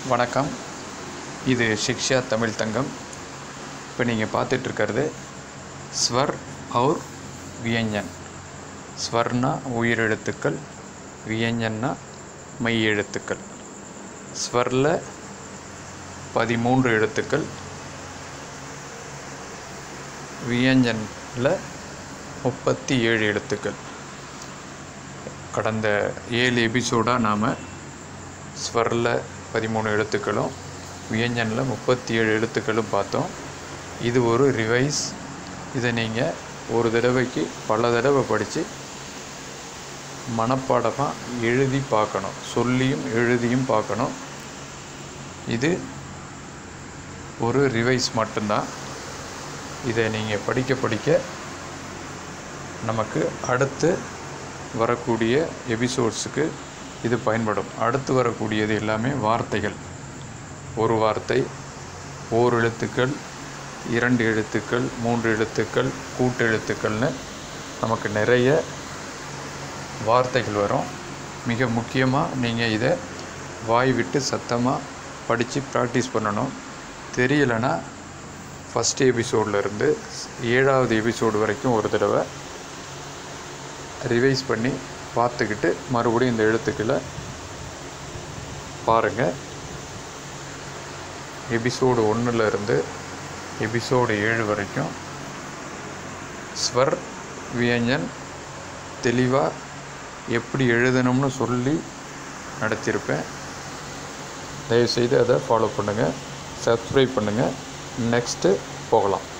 வணக்கம் இது சிக்ஷா தமிழ் தங்கம் இப்போ நீங்கள் பார்த்துட்ருக்கிறது ஸ்வர் அவுர் வியஞ்சன் ஸ்வர்னா உயிரெழுத்துக்கள் வியஞ்சன்னா மெய் எழுத்துக்கள் ஸ்வரில் பதிமூன்று எழுத்துக்கள் வியஞ்சனில் முப்பத்தி ஏழு எழுத்துக்கள் கடந்த ஏழு எபிசோடாக நாம் ஸ்வரில் பதிமூணு எழுத்துக்களும் வியஞ்சனில் முப்பத்தி ஏழு எழுத்துக்களும் பார்த்தோம் இது ஒரு ரிவைஸ் இதை நீங்கள் ஒரு தடவைக்கு பல தடவை படித்து மனப்பாடமாக எழுதி பார்க்கணும் சொல்லியும் எழுதியும் பார்க்கணும் இது ஒரு ரிவைஸ் மட்டும்தான் இதை நீங்கள் படிக்க படிக்க நமக்கு அடுத்து வரக்கூடிய எபிசோட்ஸுக்கு இது பயன்படும் அடுத்து வரக்கூடியது எல்லாமே வார்த்தைகள் ஒரு வார்த்தை ஓர் எழுத்துக்கள் இரண்டு எழுத்துக்கள் மூன்று எழுத்துக்கள் கூட்டெழுத்துக்கள்னு நமக்கு நிறைய வார்த்தைகள் வரும் மிக முக்கியமாக நீங்கள் இதை வாய் விட்டு சத்தமாக படித்து ப்ராக்டிஸ் பண்ணணும் தெரியலைன்னா ஃபஸ்ட் எபிசோடில் இருந்து ஏழாவது எபிசோடு வரைக்கும் ஒரு தடவை ரிவைஸ் பண்ணி பார்த்துக்கிட்டு மறுபடியும் இந்த எழுத்துக்களை பாருங்கள் எபிசோடு ஒன்றில் இருந்து எபிசோடு ஏழு வரைக்கும் ஸ்வர் வியஞ்சன் தெளிவாக எப்படி எழுதணும்னு சொல்லி நடத்தியிருப்பேன் தயவுசெய்து அதை ஃபாலோ பண்ணுங்கள் சப்ஸ்கிரைப் பண்ணுங்கள் நெக்ஸ்ட்டு போகலாம்